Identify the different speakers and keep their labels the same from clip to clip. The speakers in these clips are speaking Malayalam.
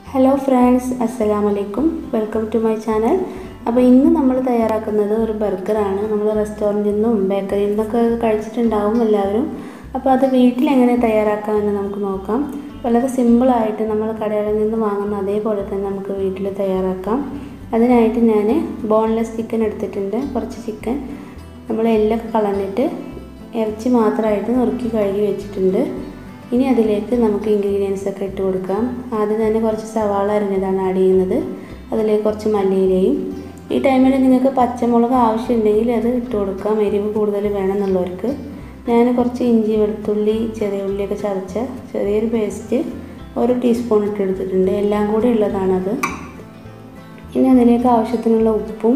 Speaker 1: ഹലോ ഫ്രണ്ട്സ് അസ്സലാമു അലൈക്കും വെൽക്കം ടു മൈ ചാനൽ അപ്പോൾ ഇന്ന് നമ്മൾ തയ്യാറാക്കുന്നത് ഒരു ബർഗറാണ് നമ്മൾ റെസ്റ്റോറൻറ്റിൽ നിന്നും ബേക്കറിയിൽ നിന്നൊക്കെ കഴിച്ചിട്ടുണ്ടാവും എല്ലാവരും അപ്പോൾ അത് വീട്ടിൽ എങ്ങനെ തയ്യാറാക്കാമെന്ന് നമുക്ക് നോക്കാം വളരെ സിമ്പിളായിട്ട് നമ്മൾ കടകളിൽ നിന്ന് വാങ്ങുന്ന അതേപോലെ തന്നെ നമുക്ക് വീട്ടിൽ തയ്യാറാക്കാം അതിനായിട്ട് ഞാൻ ബോൺലെസ് ചിക്കൻ എടുത്തിട്ടുണ്ട് കുറച്ച് ചിക്കൻ നമ്മൾ എല്ലൊക്കെ കളഞ്ഞിട്ട് ഇറച്ചി മാത്രമായിട്ട് നുറുക്കി കഴുകി വെച്ചിട്ടുണ്ട് ഇനി അതിലേക്ക് നമുക്ക് ഇൻഗ്രീഡിയൻസ് ഒക്കെ ഇട്ട് കൊടുക്കാം ആദ്യം തന്നെ കുറച്ച് സവാള അരിഞ്ഞതാണ് ആഡ് ചെയ്യുന്നത് അതിലേക്ക് കുറച്ച് മല്ലിയിലയും ഈ ടൈമിൽ നിങ്ങൾക്ക് പച്ചമുളക് ആവശ്യമുണ്ടെങ്കിൽ അത് ഇട്ട് കൊടുക്കാം എരിവ് കൂടുതൽ വേണമെന്നുള്ളവർക്ക് ഞാൻ കുറച്ച് ഇഞ്ചി വെളുത്തുള്ളി ചെറിയ ഉള്ളിയൊക്കെ ചതച്ച ചെറിയൊരു പേസ്റ്റ് ഒരു ടീസ്പൂൺ ഇട്ട് എടുത്തിട്ടുണ്ട് എല്ലാം കൂടി ഉള്ളതാണത് ഇനി അതിലേക്ക് ആവശ്യത്തിനുള്ള ഉപ്പും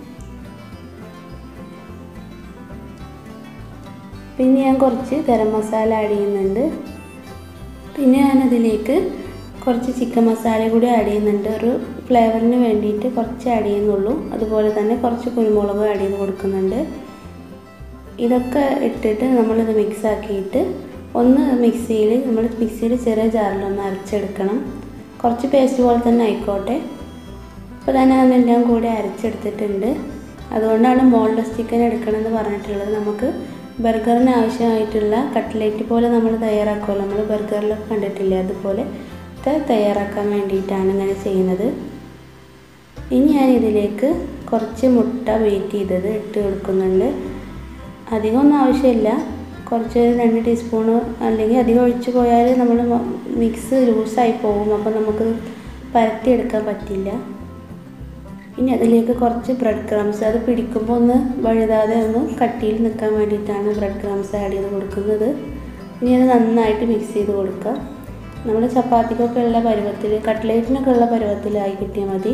Speaker 1: പിന്നെ ഞാൻ കുറച്ച് ഗരം മസാല ആഡ് ചെയ്യുന്നുണ്ട് പിന്നെ ഞാനതിലേക്ക് കുറച്ച് ചിക്കൻ മസാല കൂടി ആഡ് ചെയ്യുന്നുണ്ട് ഒരു ഫ്ലേവറിന് വേണ്ടിയിട്ട് കുറച്ച് ആഡ് ചെയ്യുന്നുള്ളൂ അതുപോലെ തന്നെ കുറച്ച് കുരുമുളക് ആഡ് ചെയ്ത് കൊടുക്കുന്നുണ്ട് ഇതൊക്കെ ഇട്ടിട്ട് നമ്മളിത് മിക്സ് ആക്കിയിട്ട് ഒന്ന് മിക്സിയിൽ നമ്മൾ മിക്സിയിൽ ചെറിയ ജാറിലൊന്ന് അരച്ചെടുക്കണം കുറച്ച് പേസ്റ്റ് പോലെ തന്നെ ആയിക്കോട്ടെ അപ്പോൾ തന്നെ അതെല്ലാം കൂടി അരച്ചെടുത്തിട്ടുണ്ട് അതുകൊണ്ടാണ് ബോൺലെസ് ചിക്കൻ എടുക്കണമെന്ന് പറഞ്ഞിട്ടുള്ളത് നമുക്ക് ബർഗറിന് ആവശ്യമായിട്ടുള്ള കട്ട്ലേറ്റ് പോലെ നമ്മൾ തയ്യാറാക്കുമല്ലോ നമ്മൾ ബർഗറിലൊക്കെ കണ്ടിട്ടില്ലേ അതുപോലെ തയ്യാറാക്കാൻ വേണ്ടിയിട്ടാണ് ഇങ്ങനെ ചെയ്യുന്നത് ഇനി ഞാൻ ഇതിലേക്ക് കുറച്ച് മുട്ട വെയിറ്റ് ചെയ്തത് ഇട്ട് കൊടുക്കുന്നുണ്ട് അധികമൊന്നും ആവശ്യമില്ല കുറച്ച് രണ്ട് ടീസ്പൂണ് അല്ലെങ്കിൽ അധികം ഒഴിച്ച് പോയാൽ നമ്മൾ മിക്സ് ലൂസായി പോകും അപ്പോൾ നമുക്ക് പരത്തിയെടുക്കാൻ പറ്റില്ല ഇനി അതിലേക്ക് കുറച്ച് ബ്രെഡ് ക്രംസ് അത് പിടിക്കുമ്പോൾ ഒന്ന് വഴുതാതെ ഒന്ന് കട്ടിയിൽ നിൽക്കാൻ വേണ്ടിയിട്ടാണ് ബ്രെഡ് ക്രംസ് ആഡ് ചെയ്ത് കൊടുക്കുന്നത് ഇനി അത് നന്നായിട്ട് മിക്സ് ചെയ്ത് കൊടുക്കുക നമ്മൾ ചപ്പാത്തിക്കൊക്കെ ഉള്ള പരുവത്തിൽ കട്ട്ലേറ്റിനൊക്കെ ഉള്ള പരുവത്തിലായി കിട്ടിയാൽ മതി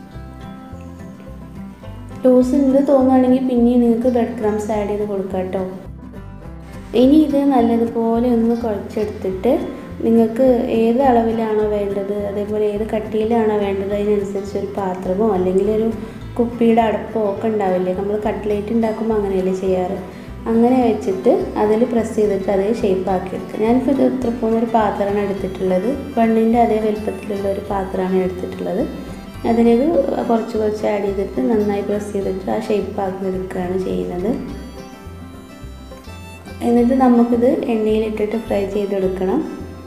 Speaker 1: ലൂസ് ഉണ്ട് തോന്നുകയാണെങ്കിൽ പിന്നെയും നിങ്ങൾക്ക് ബ്രെഡ് ക്രംസ് ആഡ് ചെയ്ത് കൊടുക്കാം കേട്ടോ ഇനി ഇത് നല്ലതുപോലെ ഒന്ന് കുഴച്ചെടുത്തിട്ട് നിങ്ങൾക്ക് ഏത് അളവിലാണോ വേണ്ടത് അതേപോലെ ഏത് കട്ടിയിലാണോ വേണ്ടത് അതിനനുസരിച്ച് ഒരു പാത്രമോ അല്ലെങ്കിൽ ഒരു കുപ്പിയുടെ അടുപ്പോ ഒക്കെ ഉണ്ടാവില്ലേ നമ്മൾ കട്ട്ലേറ്റ് ഉണ്ടാക്കുമ്പോൾ അങ്ങനെയല്ലേ ചെയ്യാറ് അങ്ങനെ വെച്ചിട്ട് അതിൽ പ്രസ് ചെയ്തിട്ട് അതേ ഷേപ്പ് ആക്കി എടുക്കുക ഞാനിപ്പോൾ ഇത് ഇത്ര പോകുന്നൊരു പാത്രമാണ് എടുത്തിട്ടുള്ളത് പെണ്ണിൻ്റെ അതേ വലുപ്പത്തിലുള്ള ഒരു പാത്രമാണ് എടുത്തിട്ടുള്ളത് അതിലേക്ക് കുറച്ച് കുറച്ച് ആഡ് ചെയ്തിട്ട് നന്നായി പ്രസ് ചെയ്തിട്ട് ആ ഷേപ്പ് ആക്കി എടുക്കുകയാണ് ചെയ്യുന്നത് എന്നിട്ട് നമുക്കിത് എണ്ണയിലിട്ടിട്ട് ഫ്രൈ ചെയ്തെടുക്കണം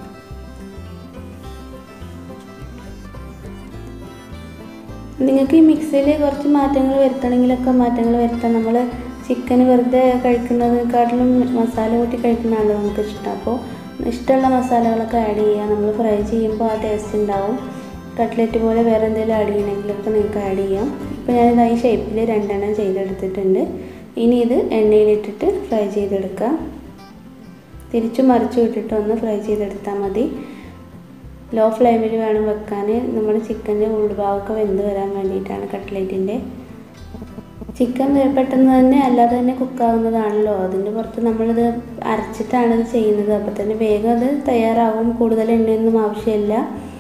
Speaker 1: നിങ്ങൾക്ക് ഈ മിക്സിയിൽ കുറച്ച് മാറ്റങ്ങൾ വരുത്തണമെങ്കിലൊക്കെ മാറ്റങ്ങൾ വരുത്താം നമ്മൾ ചിക്കൻ വെറുതെ കഴിക്കുന്നതിനെക്കാട്ടിലും മസാല കൂട്ടി കഴിക്കുന്നതാണ് നമുക്ക് ഇഷ്ടം അപ്പോൾ ഇഷ്ടമുള്ള മസാലകളൊക്കെ ആഡ് ചെയ്യുക നമ്മൾ ഫ്രൈ ചെയ്യുമ്പോൾ ആ ടേസ്റ്റ് ഉണ്ടാവും കട്ട്ലറ്റ് പോലെ വേറെ എന്തെങ്കിലും ആഡ് ചെയ്യണമെങ്കിലൊക്കെ നിങ്ങൾക്ക് ആഡ് ചെയ്യാം ഇപ്പോൾ ഞാനിത് ഈ ഷേപ്പിൽ രണ്ടെണ്ണം ചെയ്തെടുത്തിട്ടുണ്ട് ഇനി ഇത് എണ്ണയിലിട്ടിട്ട് ഫ്രൈ ചെയ്തെടുക്കാം തിരിച്ചു മറിച്ചു ഇട്ടിട്ട് ഒന്ന് ഫ്രൈ ചെയ്തെടുത്താൽ മതി ലോ ഫ്ലെയിമിൽ വേണം വെക്കാൻ നമ്മുടെ ചിക്കൻ്റെ ഉൾഭാഗമൊക്കെ വെന്ത് വരാൻ വേണ്ടിയിട്ടാണ് കട്ട്ലേറ്റിൻ്റെ ചിക്കൻ പെട്ടെന്ന് തന്നെ അല്ലാതെ തന്നെ കുക്കാവുന്നതാണല്ലോ അതിൻ്റെ പുറത്ത് നമ്മളിത് അരച്ചിട്ടാണ് ഇത് ചെയ്യുന്നത് അപ്പോൾ തന്നെ വേഗം അത് തയ്യാറാവും കൂടുതൽ എണ്ണയൊന്നും ആവശ്യമില്ല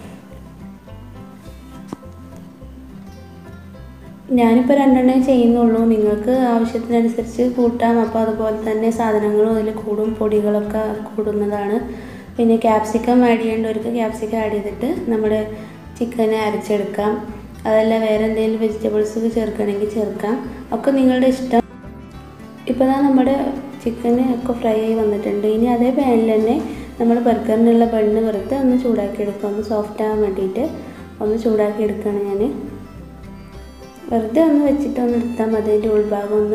Speaker 1: ഞാനിപ്പോൾ രണ്ടെണ്ണേ ചെയ്യുന്നുള്ളൂ നിങ്ങൾക്ക് ആവശ്യത്തിനനുസരിച്ച് കൂട്ടാം അപ്പോൾ അതുപോലെ തന്നെ സാധനങ്ങളും അതിൽ കൂടും പൊടികളൊക്കെ കൂടുന്നതാണ് പിന്നെ ക്യാപ്സിക്കം ആഡ് ചെയ്യേണ്ടവർക്ക് ക്യാപ്സിക്കം ആഡ് ചെയ്തിട്ട് നമ്മുടെ ചിക്കനെ അരച്ചെടുക്കാം അതല്ല വേറെ എന്തെങ്കിലും വെജിറ്റബിൾസ് ചേർക്കണമെങ്കിൽ ചേർക്കാം ഒക്കെ നിങ്ങളുടെ ഇഷ്ടം ഇപ്പോൾ ഞാൻ നമ്മുടെ ചിക്കന് ഒക്കെ ഫ്രൈ ആയി വന്നിട്ടുണ്ട് ഇനി അതേ പാനിൽ തന്നെ നമ്മൾ ബർഗറിനുള്ള ബണ്ണ് വെറുതെ ഒന്ന് ചൂടാക്കി എടുക്കുക ഒന്ന് സോഫ്റ്റ് ആകാൻ വേണ്ടിയിട്ട് ഒന്ന് ചൂടാക്കി എടുക്കുകയാണ് ഞാൻ വെറുതെ ഒന്ന് വെച്ചിട്ട് ഒന്ന് എടുത്താൽ മതി അതിൻ്റെ ഉൾഭാഗം ഒന്ന്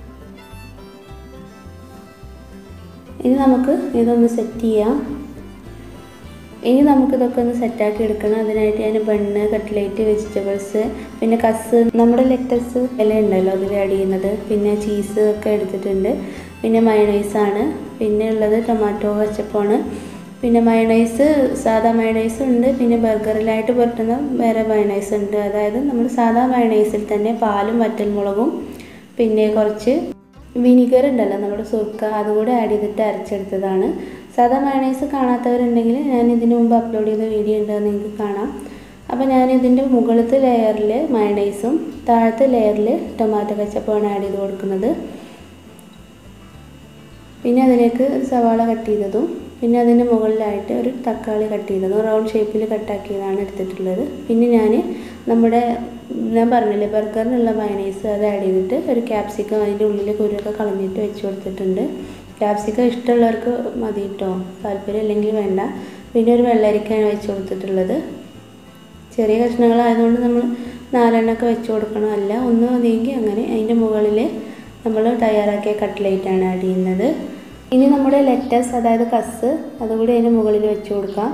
Speaker 1: ഇനി നമുക്ക് ഇതൊന്ന് സെറ്റ് ചെയ്യാം ഇനി നമുക്കിതൊക്കെ ഒന്ന് സെറ്റാക്കി എടുക്കണം അതിനായിട്ട് ഞാൻ ബണ്ണ് കട്ട്ലേറ്റ് വെജിറ്റബിൾസ് പിന്നെ കസ് നമ്മുടെ ലെറ്റസ് ഇല ഉണ്ടല്ലോ അതിൽ ആഡ് ചെയ്യുന്നത് പിന്നെ ചീസ് ഒക്കെ എടുത്തിട്ടുണ്ട് പിന്നെ മയണൈസാണ് പിന്നെ ഉള്ളത് ടൊമാറ്റോ കച്ചപ്പാണ് പിന്നെ മയണൈസ് സാധാ മയണൈസ് ഉണ്ട് പിന്നെ ബർഗറിലായിട്ട് പുരട്ടുന്ന വേറെ മയണൈസ് ഉണ്ട് അതായത് നമ്മൾ സാധാ മയണൈസിൽ തന്നെ പാലും വറ്റൽമുളകും പിന്നെ കുറച്ച് വിനിഗർ ഉണ്ടല്ലോ നമ്മുടെ സുർക്ക അതും കൂടെ ആഡ് ചെയ്തിട്ട് അരച്ചെടുത്തതാണ് സാധാ മയണൈസ് കാണാത്തവരുണ്ടെങ്കിൽ ഞാൻ ഇതിനു മുമ്പ് അപ്ലോഡ് ചെയ്ത വീഡിയോ ഉണ്ട് നിങ്ങൾക്ക് കാണാം അപ്പോൾ ഞാൻ ഇതിൻ്റെ മുകളിലത്തെ ലെയറിൽ മയണൈസും താഴത്തെ ലെയറിൽ ടൊമാറ്റോ കച്ചപ്പാണ് ആഡ് ചെയ്ത് കൊടുക്കുന്നത് പിന്നെ അതിലേക്ക് സവാള കട്ട് ചെയ്തതും പിന്നെ അതിൻ്റെ മുകളിലായിട്ട് ഒരു തക്കാളി കട്ട് ചെയ്തത് റൗണ്ട് ഷേപ്പിൽ കട്ടാക്കിയതാണ് എടുത്തിട്ടുള്ളത് പിന്നെ ഞാൻ നമ്മുടെ ഞാൻ പറഞ്ഞില്ലേ ബർഗറിനുള്ള മയണൈസ് അത് ആഡ് ചെയ്തിട്ട് ഒരു ക്യാപ്സിക്കം അതിൻ്റെ ഉള്ളിൽ കുരുവൊക്കെ കളഞ്ഞിട്ട് വെച്ച് കൊടുത്തിട്ടുണ്ട് ക്യാപ്സിക്കം ഇഷ്ടമുള്ളവർക്ക് മതി കേട്ടോ താല്പര്യം ഇല്ലെങ്കിൽ വേണ്ട പിന്നെ ഒരു വെള്ളരിക്കയാണ് വെച്ച് കൊടുത്തിട്ടുള്ളത് ചെറിയ കഷ്ണങ്ങളായതുകൊണ്ട് നമ്മൾ നാലെണ്ണമൊക്കെ വെച്ച് കൊടുക്കണം അല്ല ഒന്ന് മതിയെങ്കിൽ അങ്ങനെ അതിൻ്റെ മുകളിൽ നമ്മൾ തയ്യാറാക്കിയ കട്ട്ലേറ്റാണ് ആഡ് ചെയ്യുന്നത് ഇനി നമ്മുടെ ലെറ്റസ് അതായത് കസ് അതുകൂടി അതിന് മുകളിൽ വെച്ച് കൊടുക്കാം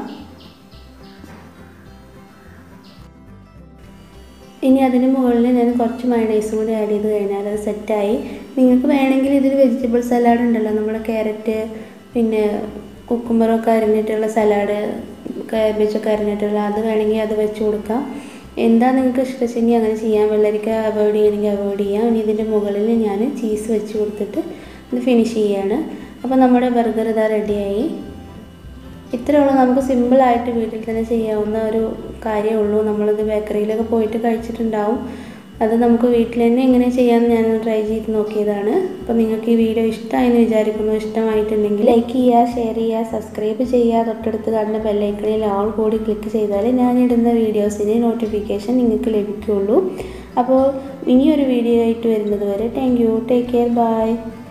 Speaker 1: ഇനി അതിന് മുകളിൽ ഞാൻ കുറച്ച് മയണൈസും കൂടി ആഡ് ചെയ്ത് കഴിഞ്ഞാൽ അത് സെറ്റായി നിങ്ങൾക്ക് വേണമെങ്കിൽ ഇതിൽ വെജിറ്റബിൾ സലാഡ് ഉണ്ടല്ലോ നമ്മുടെ ക്യാരറ്റ് പിന്നെ കുക്കുമ്പറൊക്കെ അരിഞ്ഞിട്ടുള്ള സലാഡ് കാബേജൊക്കെ അരിഞ്ഞിട്ടുള്ള അത് വേണമെങ്കിൽ അത് വെച്ച് കൊടുക്കാം എന്താ നിങ്ങൾക്ക് ഇഷ്ടമെങ്കിൽ അങ്ങനെ ചെയ്യാം വെള്ളരിക്ക അവോയ്ഡ് ചെയ്യണമെങ്കിൽ അവോയ്ഡ് ചെയ്യാം ഇനി ഇതിൻ്റെ മുകളിൽ ഞാൻ ചീസ് വെച്ച് കൊടുത്തിട്ട് ഇത് ഫിനിഷ് ചെയ്യാണ് അപ്പോൾ നമ്മുടെ ബർഗർ ഇതാ റെഡിയായി ഇത്രയേ ഉള്ളൂ നമുക്ക് സിമ്പിളായിട്ട് വീട്ടിൽ തന്നെ ചെയ്യാവുന്ന ഒരു കാര്യമേ ഉള്ളൂ നമ്മളിത് ബേക്കറിയിലൊക്കെ പോയിട്ട് കഴിച്ചിട്ടുണ്ടാവും അത് നമുക്ക് വീട്ടിൽ തന്നെ എങ്ങനെ ചെയ്യാമെന്ന് ഞാൻ ട്രൈ ചെയ്ത് നോക്കിയതാണ് അപ്പോൾ നിങ്ങൾക്ക് ഈ വീഡിയോ ഇഷ്ടമായെന്ന് വിചാരിക്കുന്നു ഇഷ്ടമായിട്ടുണ്ടെങ്കിൽ ലൈക്ക് ചെയ്യുക ഷെയർ ചെയ്യുക സബ്സ്ക്രൈബ് ചെയ്യുക തൊട്ടടുത്ത് കാണുന്ന ബെല്ലൈക്കണിൽ ആൾ കൂടി ക്ലിക്ക് ചെയ്താൽ ഞാനിടുന്ന വീഡിയോസിൻ്റെ നോട്ടിഫിക്കേഷൻ നിങ്ങൾക്ക് ലഭിക്കുകയുള്ളൂ അപ്പോൾ ഇനിയൊരു വീഡിയോ ആയിട്ട് വരുന്നത് വരെ thank you take care by